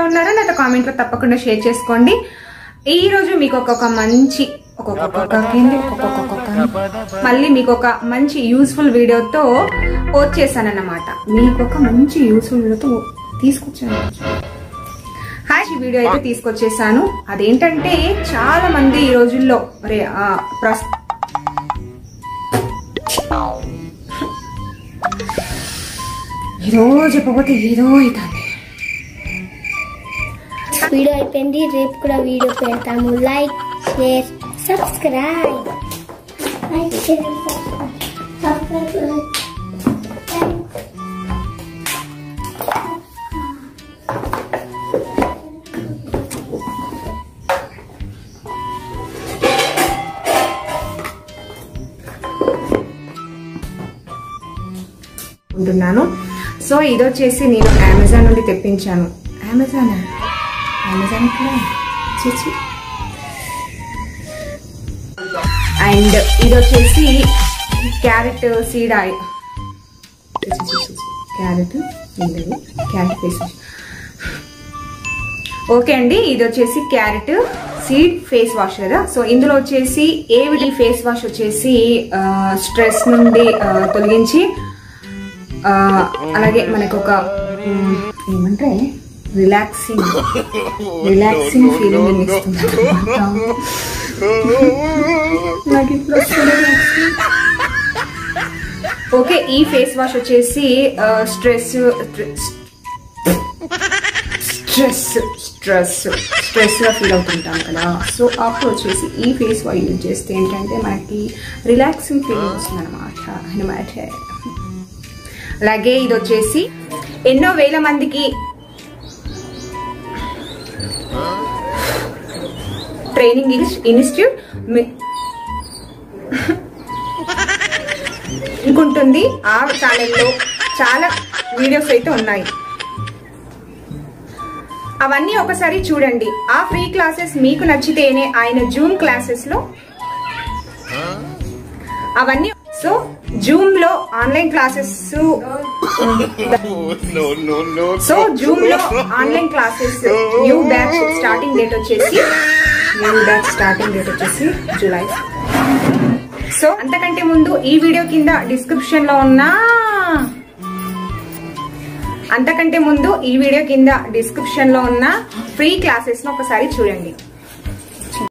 ఉన్నారో నాతో కామెంట్ లో తప్పకుండా షేర్ చేసుకోండి ఈ రోజు మీకు ఒక్కొక్క మంచి ఒక్కొక్క ఒక్కొక్క ఏంటి? ఒక్కొక్క ఒక్కొక్క మళ్ళీ మీకు ఒక మంచి యూస్ఫుల్ వీడియోతో వచ్చేసానన్నమాట మీకు ఒక మంచి యూస్ఫుల్ వీడియోతో తీసుకొచ్చాను హాయ్ ఈ వీడియో అయితే తీసుకొచ్చేసాను అదేంటంటే చాలా మంది ఈ రోజుల్లో రే ఆ, ప్రస్ ఏదో చెప్పబోతే ఏదో అవుతుంది వీడియో అయిపోయింది రేపు కూడా వీడియో పెడతాము like share subscribe like share subscribe ఉంటున్నాను సో ఇది వచ్చేసి నేను అమెజాన్ నుండి తెప్పించాను అమెజాన్ అమెజాన్ కూడా చూచి అండ్ ఇది వచ్చేసి carrot seed oil carrot carrot face wash okay అండి ఇది వచ్చేసి క్యారెట్ సీడ్ ఫేస్ వాష్ కదా సో ఇందులో వచ్చేసి ఏవిడి ఫేస్ వాష్ వచ్చేసి స్ట్రెస్ నుండి ఆ, తొలగించి ఆ, అలాగే మనకు ఒక మ్, ఏమంటే రిలాక్సింగ్ రిలాక్సింగ్ ఫీలింగ్ ఇస్తుంది అన్నమాట. నాకు ఇప్పుడు వస్తుంది relaxing. ఓకే ఈ ఫేస్ వాష్ వచ్చేసి స్ట్రెస్ స్ట్రెస్ స్ట్రెస్ స్ట్రెస్ గా ఫీల్ అవుతుంటాం కదా సో అప్పుడు వచ్చేసి ఈ ఫేస్ వాష్ యూజ్ చేస్తే ఏంటంటే మనకి రిలాక్సింగ్ ఫీలింగ్ వస్తుంది అనమాట అనమాట అలాగే ఇది వచ్చేసి ఎన్నో వేల మందికి ట్రైనింగ్ ఇన్స్టిట్యూట్ ఇంకుంటుంది ఆ ఛానల్లో చాలా వీడియోస్ అయితే ఉన్నాయి అవన్నీ ఒకసారి చూడండి ఆ ఫ్రీ క్లాసెస్ మీకు నచ్చితేనే ఆయన జూమ్ క్లాసెస్ లో అవన్నీ సో జూమ్ లో online classes no, no, no. So Zoom లో online classes new batch starting date వచ్చేసి న్యూ బ్యాచ్ స్టార్టింగ్ డేట్ వచ్చేసి జూలై సో అంతకంటే ముందు ఈ వీడియో కింద డిస్క్రిప్షన్ లో ఉన్న అంతకంటే ముందు ఈ వీడియో కింద డిస్క్రిప్షన్ లో ఉన్న ఫ్రీ క్లాసెస్ ను ఒకసారి చూడండి